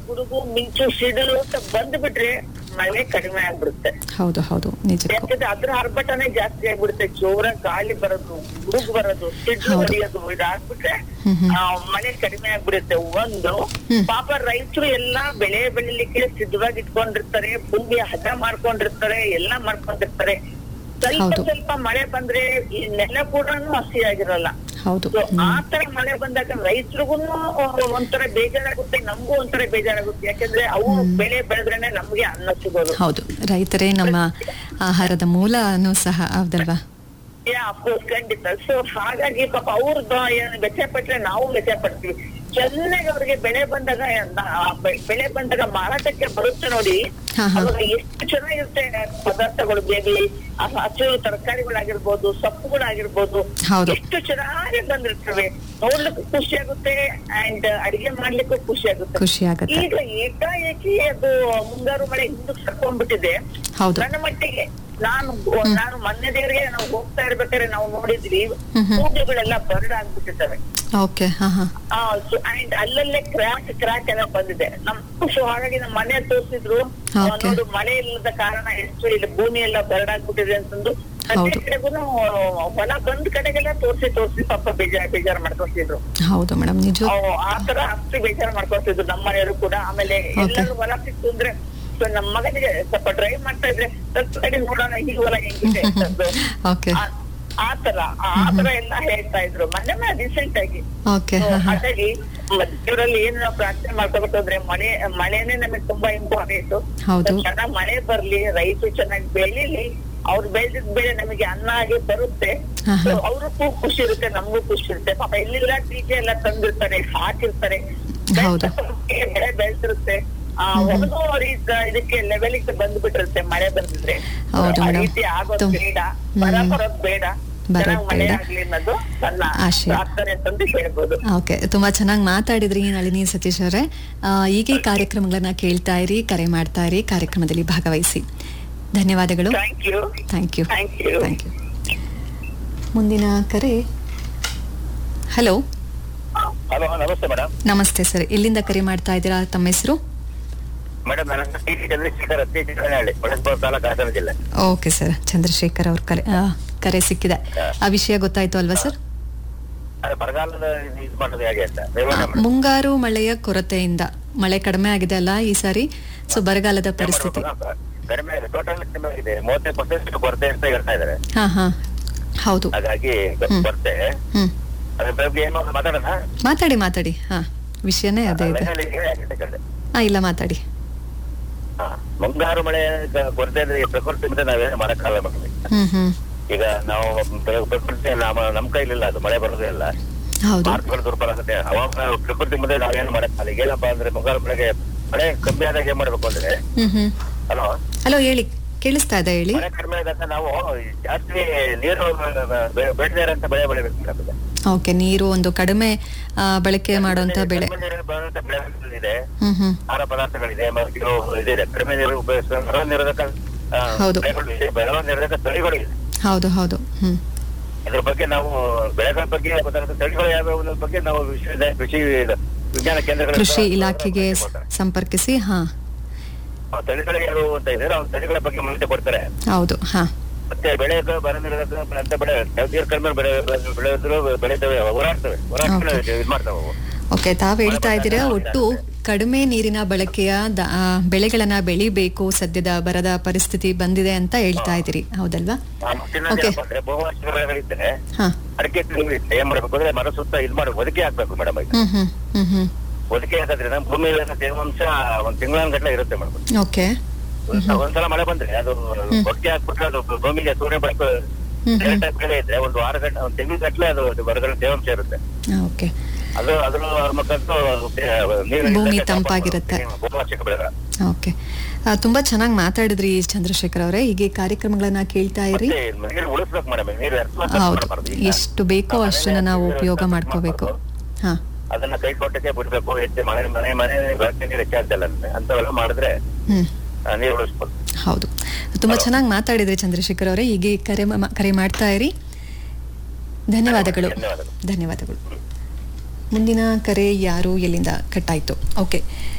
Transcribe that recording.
ಗುಡುಗು ಮಿಂಚು ಸಿಡಿಲು ಅಂತ ಬಂದ್ಬಿಟ್ರೆ ಮಳೆ ಕಡಿಮೆ ಆಗ್ಬಿಡುತ್ತೆ ಹೌದು ಹೌದು ನಿಜಕ್ಕೂ ಯಾಕಂದ್ರೆ ಅದ್ರ ಆರ್ಭಟನೆ ಜಾಸ್ತಿ ಆಗ್ಬಿಡುತ್ತೆ ಜೋರ ಗಾಳಿ ಬರೋದು ಗುಡುಗು ಬರೋದು ಸಿಡ್ಲು ಹೌದು. ಹೊಡಿಯೋದು ಇದಾಗ್ಬಿಟ್ರೆ ಹ್ಮ್ ಹ್ಮ್. ಆ, ಮಳೆ ಕಡಿಮೆ ಆಗ್ಬಿಡುತ್ತೆ ಒಂದು ಹ್ಮ್. ಪಾಪ ರೈತರು ಎಲ್ಲಾ ಬೆಳೆ ಬೆಳಿಲಿಕ್ಕೆ ಸಿದ್ಧವಾಗಿ ಇಟ್ಕೊಂಡಿರ್ತಾರೆ ಭೂಮಿ ಹದ ಮಾಡ್ಕೊಂಡಿರ್ತಾರೆ ಎಲ್ಲಾ ಮಾಡ್ಕೊಂಡಿರ್ತಾರೆ ಸ್ವಲ್ಪ ಹೌದು. ಸ್ವಲ್ಪ ಮಳೆ ಬಂದ್ರೆ ಈ ನೆಲ ಕೂಡ ಹಸಿ ಆಗಿರಲ್ಲ ಹೌದು So, ಹ್ಮ್. ಆ ತರ ಮಳೆ ಬಂದಾಗ ರೈತರಿಗೂ ಒಂಥರ ಬೇಜಾರಾಗುತ್ತೆ ನಮಗೂ ಒಂಥರ ಬೇಜಾರಾಗುತ್ತೆ ಯಾಕಂದ್ರೆ ಅವು ಬೆಳೆ ಬೆಳೆದ್ರೇನೆ ನಮ್ಗೆ ಅನ್ನ ಸಿಗೋದು ಹೌದು ರೈತರೇ ನಮ್ಮ ಆಹಾರದ ಮೂಲನೂ ಸಹ ಹೌದಲ್ವಾ ಯಾ ಅಫ್ಕೋರ್ಸ್ ಖಂಡಿತ ಸೊ ಹಾಗಾಗಿ ಪಾಪ ಅವ್ರದ್ದು ಏನು ವ್ಯಥೆ ಪಟ್ರೆ ನಾವು ವ್ಯಥೆ ಪಡ್ತೀವಿ ಚೆನ್ನಾಗಿ ಅವ್ರಿಗೆ ಬೆಳೆ ಬಂದಾಗ ಆ ಬೆ- ಬೆಳೆ ಬಂದಾಗ ಮಾರಾಟಕ್ಕೆ ಬರುತ್ತೆ ನೋಡಿ ಹಾ, ಹಾ. ಅವಾಗ ಎಷ್ಟು ಚೆನ್ನಾಗಿರುತ್ತೆ ಪದಾರ್ಥಗಳು ಬೇಬಿ ಹಸಿರು ತರಕಾರಿಗಳಾಗಿರ್ಬೋದು ಸೊಪ್ಪುಗಳಾಗಿರ್ಬೋದು ಹೌದು. ಎಷ್ಟು ಚೆನ್ನಾಗಿ ಬಂದಿರ್ತವೆ ನೋಡ್ಲಿಕ್ಕೂ ಖುಷಿ ಆಗುತ್ತೆ ಅಂಡ್ ಅಡಿಗೆ ಮಾಡ್ಲಿಕ್ಕೂ ಖುಷಿ ಆಗುತ್ತೆ ಖುಷಿ ಆಗುತ್ತೆ ಈಗ ಏಕಾಏಕಿ ಅದು ಮುಂಗಾರು ಮಳೆ ಹಿಂದಕ್ಕೆ ಸರ್ಕೊಂಡ್ಬಿಟ್ಟಿದೆ ಹೌದು ನನ್ನ ಮಟ್ಟಿಗೆ ನಾನು ನಾನು ಮೊನ್ನೆ ದೇವರಿಗೆ ನಾವು ಹೋಗ್ತಾ ಇರ್ಬೇಕಾದ್ರೆ ನಾವು ನೋಡಿದ್ವಿ ಹ್ಮ್ ಹ್ಮ್. ಕೂದಲುಗಳೆಲ್ಲ ಬರ್ಡ್ ಆಗ್ಬಿಟ್ಟಿರ್ತವೆ ಓಕೆ ಹಾ ಹಾ ಅಂಡ್ ಅಲ್ಲಲ್ಲೇ ಕ್ರಾಕ್ ಕ್ರಾಕ್ ಎಲ್ಲ ಬಂದಿದೆ ನಮ್ ಸೊ ಹಾಗಾಗಿ ನಮ್ಮ ಮನೆ ತೋರಿಸಿದ್ರು Okay. ನೋಡು ಮಳೆ ಇಲ್ಲದ ಕಾರಣ ಎಷ್ಟು ಇಲ್ಲಿ ಭೂಮಿ ಎಲ್ಲ ಬರ್ಡ್ ಆಗ್ಬಿಟ್ಟಿದೆ ಅಂತಂದು ಹೌದು. ಪ್ರತಿ ಕಡೆಗೂ ಹೊಲ ಬಂದ್ ಕಡೆಗೆಲ್ಲ ತೋರ್ಸಿ ತೋರ್ಸಿ ಪಾಪ ಬೇಜಾರ್ ಬೇಜಾರ್ ಮಾಡ್ಕೊತಿದ್ರು ಹೌದು ಮೇಡಮ್ ನಿಜ ಅವ್ ಆ ತರ ಅಷ್ಟು ಬೇಜಾರ್ ಮಾಡ್ಕೊತಿದ್ರು ನಮ್ಮ ಮನೆಯವರು ಕೂಡ ಆಮೇಲೆ ಎಲ್ಲರೂ ಹೊಲ ಸಿಕ್ತು ಅಂದ್ರೆ so ನಮ್ಮ ಮಗನಿಗೆ ಸ್ವಲ್ಪ ಡ್ರೈವ್ ಮಾಡ್ತಾ ಇದ್ರೆ ಸ್ವಲ್ಪ ಕಡೆ ನೋಡೋಣ ಈ ಹೊಲ ಹೆಂಗಿದೆ ಅಂತಂದು. ಓಕೆ ಆ- ಆ ತರ ಆ ತರ ಎಲ್ಲ ಹೇಳ್ತಾ ಇದ್ರು ಮೊನ್ನೆ ರೀಸೆಂಟ್ ಆಗಿ ಓಕೆ So, ಹಾ ಹಾ ಹಾಗಾಗಿ ದೇವರಲ್ಲಿ ಏನ್ ನಾವು ಪ್ರಾರ್ಥನೆ ಮಾಡ್ಕೋಬೇಕು ಅಂದ್ರೆ ಮಳೆ ಮಳೆನೇ ನಮಗೆ ತುಂಬಾ ಇಂಪಾರ್ಟೆಂಟ್ ಹೌದು ಚೆನ್ನಾಗ್ ಮಳೆ ಬರ್ಲಿ ರೈತರು ಚೆನ್ನಾಗಿ ಬೆಳೀಲಿ ಅವ್ರು ಬೆಳೆದಿದ್ ಬೆಳೆ ನಮಗೆ ಅನ್ನ ಆಗಿ ಬರುತ್ತೆ ಹಾ, ಹಾ. ಅವ್ರಿಗೂ ಖುಷಿ ಇರುತ್ತೆ ನಮಗೂ ಖುಷಿ ಇರುತ್ತೆ ಪಾಪ ಎಲ್ಲಿಲ್ಲ ಬೀಜ ಎಲ್ಲ ತಂದಿರ್ತಾರೆ ಹಾಕಿರ್ತಾರೆ ಹೌದು. ಬೆಳ್ದ ಬೆಳೆ ಬೆಳ್ತಿರುತ್ತೆ ಆ ಒಂದು ರೀತಿ ಇದಕ್ಕೆ ಲೆವೆಲ್ಗೆ ಬಂದ್ಬಿಟ್ಟಿರುತ್ತೆ ಮಳೆ ಬಂದಿದ್ರೆ ಹೌದು ಆ madam. ರೀತಿ ಆಗೋದ್ ತುಂ- ಬೇಡ ಬರ ಹ್ಮ್. ಬರೋದ್ ಬೇಡ ಬರೋದ್ ಚೆನ್ನಾಗ್ ಮಳೆ ಬೇಡ. ಆಗ್ಲಿ ಅನ್ನೋದು ನನ್ನ ಆಶಯ. ಪ್ರಾರ್ಥನೆ ಅಂತಂದು ಹೇಳ್ಬೋದು ಓಕೆ ತುಂಬಾ ಚೆನ್ನಾಗಿ ಮಾತಾಡಿದ್ರಿ ನಳಿನಿ ಸತೀಶ್ ಅವರೇ ಆ, ಹೀಗೆ ಕಾರ್ಯಕ್ರಮಗಳನ್ನ ಕೇಳ್ತಾ ಇರಿ ಕರೆ ಮಾಡ್ತಾ ಇರಿ ಕಾರ್ಯಕ್ರಮದಲ್ಲಿ ಭಾಗವಹಿಸಿ ಧನ್ಯವಾದಗಳು thank you thank you thank you thank you ಮುಂದಿನ ಕರೆ ಹಲೋ ಹಲೋ ನಮಸ್ತೆ ಮೇಡಮ್ ನಮಸ್ತೆ ಸರ್ ಎಲ್ಲಿಂದ ಕರೆ ಮಾಡ್ತಾ ಇದ್ದೀರಾ ತಮ್ಮ ಹೆಸರು ಮೇಡಮ್ ನನ್ನ ಹೆಸರು ಟಿ ಟಿ ಚಂದ್ರಶೇಖರ್ ಅತ್ತಿ ಚಿಕ್ಕನಹಳ್ಳಿ ಹೊಳಸ್ಪುರ ತಾಲೂಕು ಹಾಸನ ಜಿಲ್ಲೆ ಓಕೆ ಸರ್ ಚಂದ್ರಶೇಖರ್ ಅವ್ರ ಕರೆ ಆ, ಕರೆ ಸಿಕ್ಕಿದೆ ಆ ವಿಷಯ ಗೊತ್ತಾಯ್ತು ಅಲ್ವಾ ಸರ್ ಅದು ಬರಗಾಲದ ಇದು ಇದು ಮಾಡೋದು ಹೇಗೆ ಅಂತ ಆ, ವಿವರಣೆ ಮಾಡಿ. ಮುಂಗಾರು ಮಳೆಯ ಕೊರತೆಯಿಂದ ಮಳೆ ಕಡಿಮೆ ಆಗಿದೆ ಅಲ್ಲ ಈ ಸಾರಿ ಸೊ ಬರಗಾಲದ ಪರಿಸ್ಥಿತಿ ಕಡಿಮೆ ಟೋಟಲ್ ಕಡಿಮೆ ಆಗಿದೆ ಮೂವತ್ತೈದು ಪರ್ಸೆಂಟ್ ಕೊರತೆ ಅಂತ ಹೇಳ್ತಾ ಇದಾರೆ ಹಾ ಹಾ ಹೌದು ಹಾಗಾಗಿ ಹ್ಮ್. ಕೊರತೆ ಹ್ಮ್ ಅದ್ರ ಬಗ್ಗೆ ಏನು ಮಾತಾಡೋಣ ಮಾತಾಡಿ ಮಾತಾಡಿ ಹಾ ವಿಷಯನೇ ಅದೇ ಇದೆ ಲೈನಲ್ಲಿ ಇದೆ, ಯಾಕೆ ಕೇಳ್ದೆ? ಹಾ ಇಲ್ಲ ಮಾತಾಡಿ ಹಾ. ಮುಂಗಾರು ಮಳೆ ಕ- ಕೊರತೆ ಅಂದ್ರೆ ಈ ಪ್ರಕೃತಿ ಮುಂದೆ ನಾವೇನು ಮಾಡಕ್ಕಾಗಲ್ಲ ಮಕ್ಕಳಿಗೆ ಹ್ಮ್ ಹ್ಮ್ ಈಗ ನಾವು ಪ್ರ- ಪ್ರಕೃತಿ ನಮ್ಮ ನಮ್ ಕೈಲಿಲ್ಲ ಅದು ಮಳೆ ಬರೋದೇ ಇಲ್ಲ ಹೌದು ಮಾರ್ಕ್ಗಳು ದುರ್ಬಲ ಆಗುತ್ತೆ ಹವಾಮಾನ ಪ್ರಕೃತಿ ಮುಂದೆ ನಾವೇನು ಮಾಡಕ್ಕಾಗಲ್ಲ ಈಗ ಏನಪ್ಪಾ ಅಂದ್ರೆ ಮುಂಗಾರು ಮಳೆಗೆ ಮಳೆ ಕಮ್ಮಿ ಆದಾಗ ಏನ್ ಮಾಡ್ಬೇಕು ಅಂದ್ರೆ ಹ್ಮ್ ಹ್ಮ್ ಹಲೋ ಹಲೋ ಹೇಳಿ ಕೇಳಿಸ್ತಾ ಇದೆ ಹೇಳಿ ಮಳೆ ಕಡಿಮೆ ಆದಾಗ ನಾವು ಜಾಸ್ತಿ ನೀರು ಬೆ- ಬೇಡದೇ ಇರೋಂಥ ಬೆಳೆ ಬೆಳಿಬೇಕು ಮೇಡಮ್ ಓಕೆ ನೀರು ಒಂದು ಕಡಿಮೆ ಆ, ಬಳಕೆ ಮಾಡುವಂತ ಬೆಳೆ ಕಡಿಮೆ ನೀರಲ್ಲಿ ಬರುವಂತ ಬೆಳೆಗಳಿದೆ ಹ್ಮ್ ಹ್ಮ್ ಆಹಾರ ಪದಾರ್ಥಗಳಿದೆ ಮತ್ತು ಕೆಲವು ಇದಿದೆ ಕಡಿಮೆ ನೀರು ಉಪಯೋಗಿಸುವ ಬರ ನಿರೋಧಕ ಆ, ಹೌದು. ಬೆಳೆಗಳು ಇದೆ ಬರ ನಿರೋಧಕ ತಳಿಗಳು ಇದೆ ಹೌದು ಹೌದು ಹ್ಮ್ ಇದ್ರ ಬಗ್ಗೆ ನಾವು ಬೆಳೆಗಳ ಬಗ್ಗೆ ಗೊತ್ತಾಗುತ್ತೆ ತಳಿಗಳು ಯಾವ್ಯಾವ ಅನ್ನೋದ್ರ ಬಗ್ಗೆ ನಾವು ವಿಶ್ವದ ಕೃಷಿ ಇದು ವಿಜ್ಞಾನ ಕೇಂದ್ರಗಳ ಕೃಷಿ ಇಲಾಖೆಗೆ ಸ- ಸಂಪರ್ಕಿಸಿ ಹಾ ತಳಿಗಳು ಯಾರು ಅಂತ ಇದ್ದಾರೆ ಅವ್ರ ತಳಿಗಳ ಬಗ್ಗೆ ಮಾಹಿತಿ ಕೊಡ್ತಾರೆ ಹೌದು ಹಾ ಮತ್ತೆ ಬೆಳೆ ಬರ ನಿರೋಧಕ ಅಂತ ಬೆಳೆ ನೀರು ಕಡಿಮೆ ಬೆಳೆ ಬೆಳೆದ್ರು ಬೆಳೆತವೆ ಹೋರಾಡ್ತವೆ ಹೋರಾಡ್ಕೊಂಡು ಇದು ಮಾಡ್ತಾವೆ ಅವು. ಓಕೆ ತಾವ್ ಹೇಳ್ತಾ ಇದ್ದೀರಾ ಒಟ್ಟು ಕಡಿಮೆ ನೀರಿನ ಬಳಕೆಯ ದ- ಆ, ಬೆಳೆಗಳನ್ನ ಬೆಳಿಬೇಕು ಸದ್ಯದ ಬರದ ಪರಿಸ್ಥಿತಿ ಬಂದಿದೆ ಅಂತ ಹೇಳ್ತಾ ಇದ್ದೀರಿ ಹೌದಲ್ವಾ ಆ, ಮತ್ತಿನ್ನೊಂದು Okay. ಏನಪ್ಪಾ ಅಂದ್ರೆ ಬಹುವಾರ್ಷಿಕ ಬೆಳೆಗಳಿದ್ರೆ ಹಾ ಅಡಿಕೆ ಕಡಿಮೆ ಏನ್ ಮಾಡ್ಬೇಕು ಅಂದ್ರೆ ಮರ ಸುತ್ತ ಇದ್ ಮಾಡಿ ಒದಕೆ ಹಾಕ್ಬೇಕು ಮೇಡಮ್ ಹ್ಮ್ ಹ್ಮ್ ಹ್ಮ್ ಹ್ಮ್ ಒದಕೆ ಹಾಕೋದ್ರಿಂದ ಭೂಮಿಯಲ್ಲಿರೋ ತೇವಾಂಶ ಒಂದ್ ತಿಂಗಳ ಗಂಟೆ ಇರುತ್ತೆ ಮೇಡಮ್ ಓಕೆ ಒಂದ್ಸಲ ಮಳೆ ಬಂದ್ರೆ ಅದು ಒದಕೆ ಹಾಕ್ಬಿಟ್ರೆ ಅದು ಭೂಮಿಗೆ ಸೂರ್ಯ ಬೆಳಕು ಹ್ಮ್ ಹ್ಮ್ ಡೈರೆಕ್ಟ್ ಆಗಿ ಬೆಳೆ ಇದ್ರೆ ಒಂದು ವಾರ ಗಂಟೆ ಒಂದು ತಿಂಗಳ ಗಟ್ಟಲೆ ಅದು ಹೊರಗಡೆ ತೇವಾಂಶ ಇರುತ್ತೆ ಓಕೆ ಅದು ಅದ್ರ ಮುಖಾಂತರ ನೀರು ಭೂಮಿ ತಂಪಾಗಿರುತ್ತೆ. ಬಹುವಾರ್ಷಿಕ ಬೆಳೆಗಳ ಓಕೆ ಆ, ತುಂಬಾ ಚೆನ್ನಾಗಿ ಮಾತಾಡಿದ್ರಿ ಚಂದ್ರಶೇಖರ್ ಅವರೇ ಹೀಗೆ ಕಾರ್ಯಕ್ರಮಗಳನ್ನ ಕೇಳ್ತಾ ಇರಿ ಮತ್ತೆ ನೀರು ಉಳಿಸ್ಬೇಕು ಮೇಡಮ್ ನೀರು ವ್ಯರ್ಥ ಹೌದು ಮಾಡಬಾರ್ದು ಈಗ. ಎಷ್ಟು ಬೇಕೋ ಅಷ್ಟನ್ನ ನಾವು ಉಪಯೋಗ ಮಾಡ್ಕೋಬೇಕು ಹಾ ಅದನ್ನ ಕೈ ಕೊಟ್ಟಕ್ಕೆ ಬಿಡ್ಬೇಕು ಹೆಚ್ಚು ಮನೆ ಮನೆ ಮನೆ ಬಳಕೆ ನೀರು ಹೆಚ್ಚಾಗ್ತಲ್ಲ ಅಂತವೆಲ್ಲ ಮಾಡಿದ್ರೆ ಹ್ಮ್ ಆ, ನೀರು ಉಳಿಸ್ಬೋದು ಹೌದು ತುಂಬಾ ಚೆನ್ನಾಗಿ ಮಾತಾಡಿದ್ರಿ ಚಂದ್ರಶೇಖರ್ ಅವರೇ ಹೀಗೆ ಕರೆ ಮ- ಕರೆ ಮಾಡ್ತಾ ಇರಿ ಧನ್ಯವಾದಗಳು ಧನ್ಯವಾದಗಳು. ಧನ್ಯವಾದಗಳು ಮುಂದಿನ ಕರೆ ಯಾರು ಎಲ್ಲಿಂದ ಕಟ್ಟಾಯ್ತು ಓಕೆ